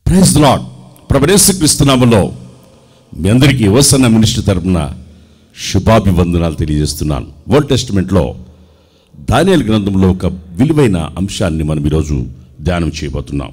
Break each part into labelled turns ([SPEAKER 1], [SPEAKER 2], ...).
[SPEAKER 1] praise lord ప్రభనేశ్వరిస్తున్నాములో మీ అందరికీ యువసన్న minister తరపున శుభాభివందనాలు తెలియజేస్తున్నాను ఓల్డ్ టెస్టిమెంట్లో దానియల్ గ్రంథంలో ఒక విలువైన అంశాన్ని మనం ఈరోజు ధ్యానం చేయబోతున్నాం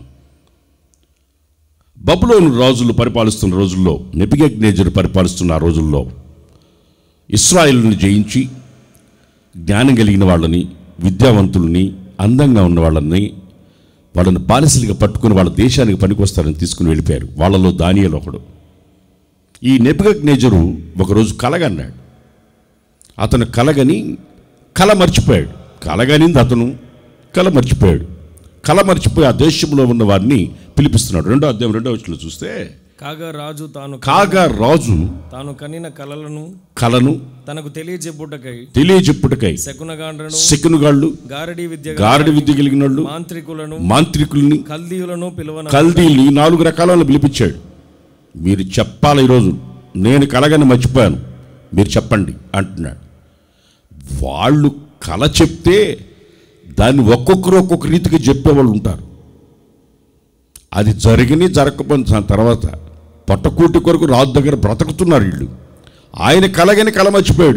[SPEAKER 1] బబులోను రాజులు పరిపాలిస్తున్న రోజుల్లో నెపిగజ్ఞేజరు పరిపాలిస్తున్న ఆ రోజుల్లో ఇస్రాయిల్ని జయించి జ్ఞానం కలిగిన వాళ్ళని విద్యావంతుల్ని అందంగా ఉన్న వాళ్ళని వాళ్ళని బానిసలుగా పట్టుకుని వాళ్ళ దేశానికి పనికొస్తారని తీసుకుని వెళ్ళిపోయారు వాళ్ళలో దానియలు ఒకడు ఈ నెపిగజ్ఞేజరు ఒకరోజు కలగన్నాడు అతను కలగని కల మర్చిపోయాడు కలగనింది అతను కల మర్చిపోయాడు కల మర్చిపోయి ఆ దేశంలో ఉన్న వారిని పిలిపిస్తున్నాడు రెండో అధ్యాయం రెండో వచ్చిన చూస్తే
[SPEAKER 2] కాగా రాజు తాను
[SPEAKER 1] కాగా రాజు
[SPEAKER 2] తాను కనిన కలలను
[SPEAKER 1] కలను
[SPEAKER 2] తనకు తెలియజెప్పుటకై
[SPEAKER 1] తెలియజెప్పుటకై
[SPEAKER 2] శకునగాండ్రను
[SPEAKER 1] సెకనుగాళ్ళు
[SPEAKER 2] గారడి విద్య
[SPEAKER 1] గారడి విద్య కలిగిన వాళ్ళు
[SPEAKER 2] మాంత్రికులను
[SPEAKER 1] మాంత్రికుల్ని
[SPEAKER 2] కల్దీయులను పిలువన
[SPEAKER 1] కల్దీల్ని నాలుగు రకాలను పిలిపించాడు మీరు చెప్పాలి ఈరోజు నేను కలగని మర్చిపోయాను మీరు చెప్పండి అంటున్నాడు వాళ్ళు కల చెప్తే దాన్ని ఒక్కొక్కరు ఒక్కొక్క రీతిగా చెప్పేవాళ్ళు ఉంటారు అది జరిగిని జరగకపోయిన దాని తర్వాత పొట్టకూటి కొరకు రాజు దగ్గర బ్రతుకుతున్నారు వీళ్ళు ఆయన కలగని కల మర్చిపోయాడు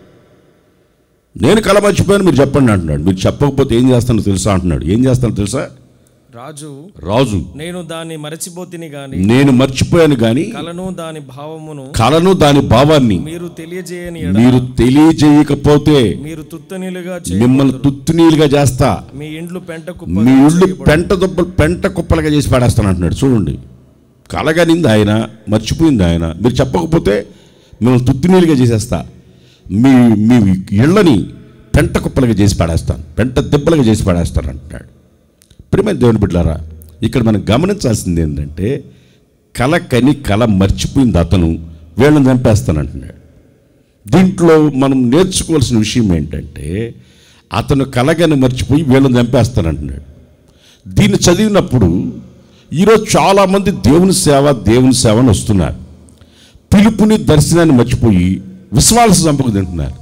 [SPEAKER 1] నేను కల మర్చిపోయాను మీరు చెప్పండి అంటున్నాడు మీరు చెప్పకపోతే ఏం చేస్తానో తెలుసా అంటున్నాడు ఏం చేస్తానో తెలుసా
[SPEAKER 2] రాజు
[SPEAKER 1] రాజు
[SPEAKER 2] నేను దాన్ని మరచిపోతిని గాని
[SPEAKER 1] నేను మర్చిపోయాను కానీ
[SPEAKER 2] కలను దాని భావమును
[SPEAKER 1] కలను దాని భావాన్ని
[SPEAKER 2] మీరు తెలియజేయని ఎడ
[SPEAKER 1] మీరు తెలియజేయకపోతే
[SPEAKER 2] మీరు తుత్తనీలుగా చే
[SPEAKER 1] మిమ్మల్ని తుత్తునీలుగా చేస్తా
[SPEAKER 2] మీ ఇండ్లు పెంట
[SPEAKER 1] మీ
[SPEAKER 2] కుప్ప
[SPEAKER 1] ఇళ్ళు పెంట దుప్పలు పెంట కుప్పలుగా చేసి పాడేస్తాను అంటున్నాడు చూడండి కలగనింది ఆయన మర్చిపోయింది ఆయన మీరు చెప్పకపోతే మిమ్మల్ని తుత్తునీలుగా చేసేస్తా మీ మీ ఇళ్ళని పెంట కుప్పలుగా చేసి పాడేస్తాను పెంట దెబ్బలుగా చేసి పాడేస్తాను అంటున్నాడు ప్రియమైన దేవుని బిడ్డారా ఇక్కడ మనం గమనించాల్సింది ఏంటంటే కల కని కల మర్చిపోయింది అతను వీళ్ళని చంపేస్తానంటున్నాడు దీంట్లో మనం నేర్చుకోవాల్సిన విషయం ఏంటంటే అతను కలగని మర్చిపోయి వీళ్ళని చంపేస్తానంటున్నాడు దీన్ని చదివినప్పుడు ఈరోజు చాలామంది దేవుని సేవ దేవుని సేవ అని వస్తున్నారు పిలుపుని దర్శనాన్ని మర్చిపోయి విశ్వాస చంపకు తింటున్నారు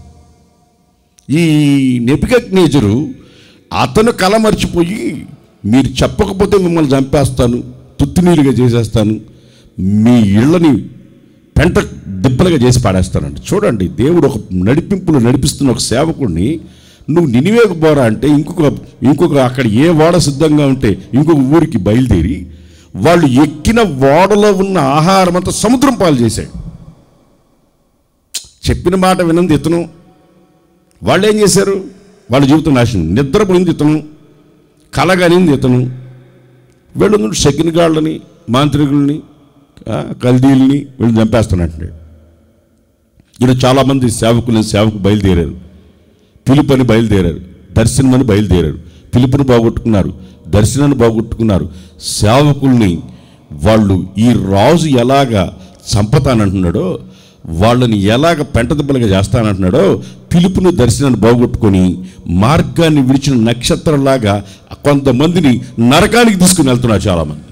[SPEAKER 1] ఈ నెపికజ్ఞేజరు అతను కల మర్చిపోయి మీరు చెప్పకపోతే మిమ్మల్ని చంపేస్తాను తుత్తునీరుగా చేసేస్తాను మీ ఇళ్ళని పెంట దిబ్బలుగా చేసి పాడేస్తానండి చూడండి దేవుడు ఒక నడిపింపులు నడిపిస్తున్న ఒక సేవకుడిని నువ్వు నినివేకు పోరా అంటే ఇంకొక ఇంకొక అక్కడ ఏ ఓడ సిద్ధంగా ఉంటే ఇంకొక ఊరికి బయలుదేరి వాళ్ళు ఎక్కిన ఓడలో ఉన్న ఆహారం అంతా సముద్రం పాలు చేశాడు చెప్పిన మాట వినంది ఇతను వాళ్ళు ఏం చేశారు వాళ్ళ జీవితం నాశనం నిద్రపోయింది ఇతను కలగనింది ఇతను వీళ్ళు శకినగాళ్ళని మాంత్రికుల్ని ఆ, కల్దీల్ని వీళ్ళు చంపేస్తానంటున్నాడు ఈరోజు చాలామంది సేవకులని సేవకు బయలుదేరారు పిలుపని బయలుదేరారు దర్శనమని బయలుదేరారు పిలుపుని బాగొట్టుకున్నారు దర్శనాన్ని బాగొట్టుకున్నారు సేవకుల్ని వాళ్ళు ఈ రాజు ఎలాగా చంపతానంటున్నాడో వాళ్ళని ఎలాగ పెంటదెబ్బలుగా చేస్తానంటున్నాడో పిలుపుని దర్శనాన్ని బాగొట్టుకొని మార్గాన్ని విడిచిన నక్షత్రంలాగా కొంతమందిని నరకానికి తీసుకుని వెళ్తున్నారు చాలామంది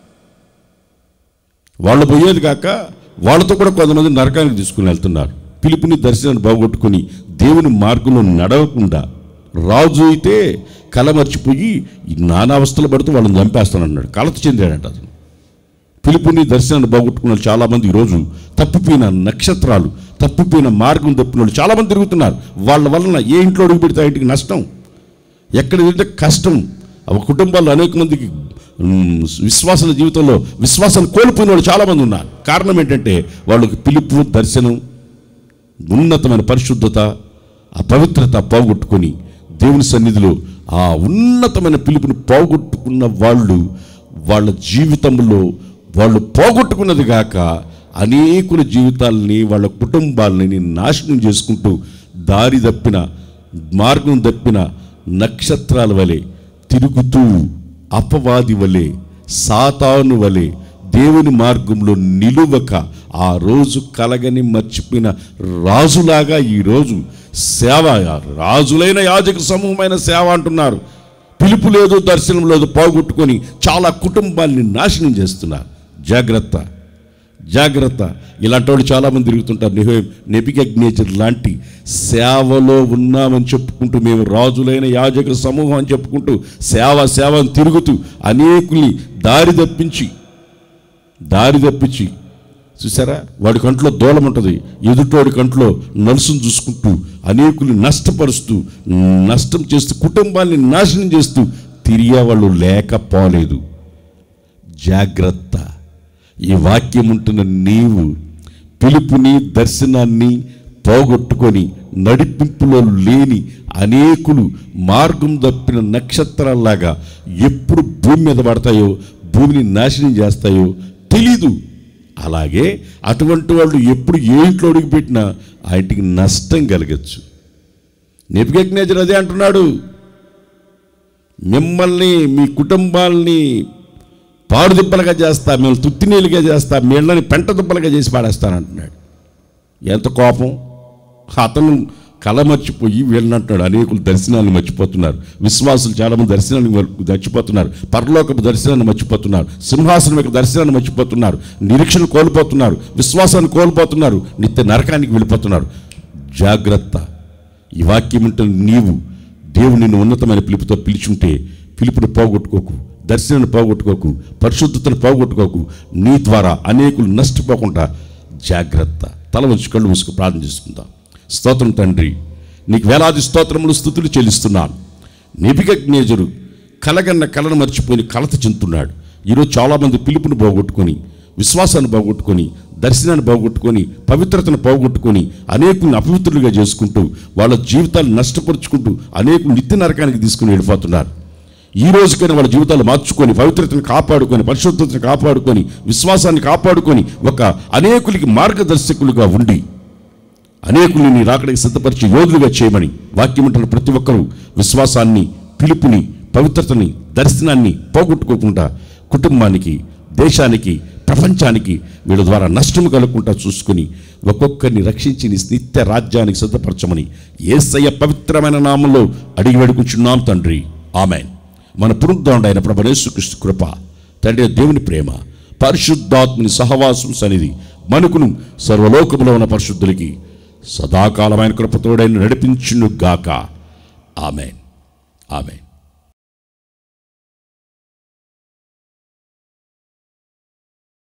[SPEAKER 1] వాళ్ళు పోయేది కాక వాళ్ళతో కూడా కొంతమంది నరకానికి తీసుకుని వెళ్తున్నారు పిలుపుని దర్శనాన్ని బాగొట్టుకుని దేవుని మార్గంలో నడవకుండా రాజు అయితే కల మర్చిపోయి ఈ నానావస్థలు పడుతూ వాళ్ళని చంపేస్తానన్నాడు కలత చెందాడంట అతను పిలుపుని దర్శనాన్ని బాగొట్టుకున్న వాళ్ళు చాలామంది ఈరోజు తప్పిపోయిన నక్షత్రాలు తప్పిపోయిన మార్గం తప్పిన వాళ్ళు చాలామంది తిరుగుతున్నారు వాళ్ళ వలన ఏ ఇంట్లో అడుగు పెడితే ఆ ఇంటికి నష్టం ఎక్కడ తింటే కష్టం ఆ కుటుంబాల్లో అనేక మందికి మ్, విశ్వాసాల జీవితంలో విశ్వాసాన్ని కోల్పోయిన వాళ్ళు చాలామంది ఉన్నారు కారణం ఏంటంటే వాళ్ళకి పిలుపు దర్శనం ఉన్నతమైన పరిశుద్ధత ఆ పవిత్రత పోగొట్టుకొని దేవుని సన్నిధిలో ఆ ఉన్నతమైన పిలుపుని పోగొట్టుకున్న వాళ్ళు వాళ్ళ జీవితంలో వాళ్ళు పోగొట్టుకున్నది కాక అనేకుల జీవితాలని వాళ్ళ కుటుంబాలని నాశనం చేసుకుంటూ దారి తప్పిన మార్గం తప్పిన నక్షత్రాల వలె తిరుగుతూ అపవాది వలె సాతాను వలె దేవుని మార్గంలో నిలువక ఆ రోజు కలగని మర్చిపోయిన రాజులాగా ఈరోజు సేవ రాజులైన యాజక సమూహమైన సేవ అంటున్నారు పిలుపు లేదు దర్శనం లేదు పోగొట్టుకొని చాలా కుటుంబాన్ని నాశనం చేస్తున్నారు జాగ్రత్త జాగ్రత్త ఇలాంటి వాళ్ళు చాలామంది తిరుగుతుంటారు నెహో నెపిగజ్ఞేచర్ లాంటి సేవలో ఉన్నామని చెప్పుకుంటూ మేము రాజులైన యాజక సమూహం అని చెప్పుకుంటూ సేవ సేవ అని తిరుగుతూ అనేకుల్ని దారి తప్పించి దారి తప్పించి చూసారా వాడి కంట్లో దూలం ఉంటుంది ఎదుటోడి కంట్లో నలుసును చూసుకుంటూ అనేకులు నష్టపరుస్తూ నష్టం చేస్తూ కుటుంబాన్ని నాశనం చేస్తూ తిరిగే వాళ్ళు లేకపోలేదు జాగ్రత్త ఈ వాక్యం ఉంటున్న నీవు పిలుపుని దర్శనాన్ని పోగొట్టుకొని నడిపింపులో లేని అనేకులు మార్గం తప్పిన నక్షత్రాల్లాగా ఎప్పుడు భూమి మీద పడతాయో భూమిని నాశనం చేస్తాయో తెలీదు అలాగే అటువంటి వాళ్ళు ఎప్పుడు ఏ ఇంట్లో అడుగుపెట్టినా ఆ ఇంటికి నష్టం కలగచ్చు నెపిగజ్ఞేజర్ అదే అంటున్నాడు మిమ్మల్ని మీ కుటుంబాల్ని పాడుదిబ్బలుగా చేస్తా మిమ్మల్ని తుత్తినీళ్ళుగా చేస్తా మీళ్ళని పెంట దుబ్బలుగా చేసి పాడేస్తానంటున్నాడు ఎంత కోపం అతను కళ మర్చిపోయి వీళ్ళంటున్నాడు అనేకులు దర్శనాన్ని మర్చిపోతున్నారు విశ్వాసులు చాలామంది దర్శనాన్ని మర్- మర్చిపోతున్నారు పరలోకపు దర్శనాన్ని మర్చిపోతున్నారు సింహాసనం యొక్క దర్శనాన్ని మర్చిపోతున్నారు నిరీక్షణ కోల్పోతున్నారు విశ్వాసాన్ని కోల్పోతున్నారు నిత్య నరకానికి వెళ్ళిపోతున్నారు జాగ్రత్త ఈ వాక్యం ఉంటే నీవు దేవుని నిన్ను ఉన్నతమైన పిలుపుతో పిలిచుంటే పిలుపుని పోగొట్టుకోకు దర్శనాన్ని పోగొట్టుకోకు పరిశుద్ధతను పోగొట్టుకోకు నీ ద్వారా అనేకులు నష్టపోకుండా జాగ్రత్త తల వంచి కళ్ళు మూసుకు ప్రార్థన చేసుకుందాం స్తోత్రం తండ్రి నీకు వేలాది స్తోత్రములు స్థుతులు చెల్లిస్తున్నాను నిబిగజ్ఞేజరు కలగన్న కలను మర్చిపోయి కలత చెందుతున్నాడు ఈరోజు చాలామంది పిలుపుని పోగొట్టుకొని విశ్వాసాన్ని పోగొట్టుకొని దర్శనాన్ని పోగొట్టుకొని పవిత్రతను పోగొట్టుకొని అనేకుల్ని అపవిత్రులుగా చేసుకుంటూ వాళ్ళ జీవితాలు నష్టపరుచుకుంటూ అనేకులు నిత్య నరకానికి తీసుకుని వెళ్ళిపోతున్నారు ఈ రోజుకైనా వాళ్ళ జీవితాలు మార్చుకొని పవిత్రతను కాపాడుకొని పరిశుద్ధతను కాపాడుకొని విశ్వాసాన్ని కాపాడుకొని ఒక అనేకులకి మార్గదర్శకులుగా ఉండి అనేకుల్ని నీ రాకడికి సిద్ధపరిచి యోధులుగా చేయమని వాక్యం ఉంటున్న ప్రతి ఒక్కరూ విశ్వాసాన్ని పిలుపుని పవిత్రతని దర్శనాన్ని పోగొట్టుకోకుండా కుటుంబానికి దేశానికి ప్రపంచానికి వీళ్ళ ద్వారా నష్టం కలగకుండా చూసుకుని ఒక్కొక్కరిని రక్షించి నీ నిత్య రాజ్యానికి సిద్ధపరచమని ఏసయ్య పవిత్రమైన నామంలో అడిగి వేడుకుంటున్నాం తండ్రి ఆమెన్ మన పునరుద్ధరణ అయిన ప్రభనేశ్వకృష్ణ కృప తండ్రి దేవుని ప్రేమ పరిశుద్ధాత్మని సహవాసం సన్నిధి మనకును సర్వలోకములో ఉన్న పరిశుద్ధులకి సదాకాలమైన కృపతోడైన నడిపించును గాక ఆమెన్ ఆమెన్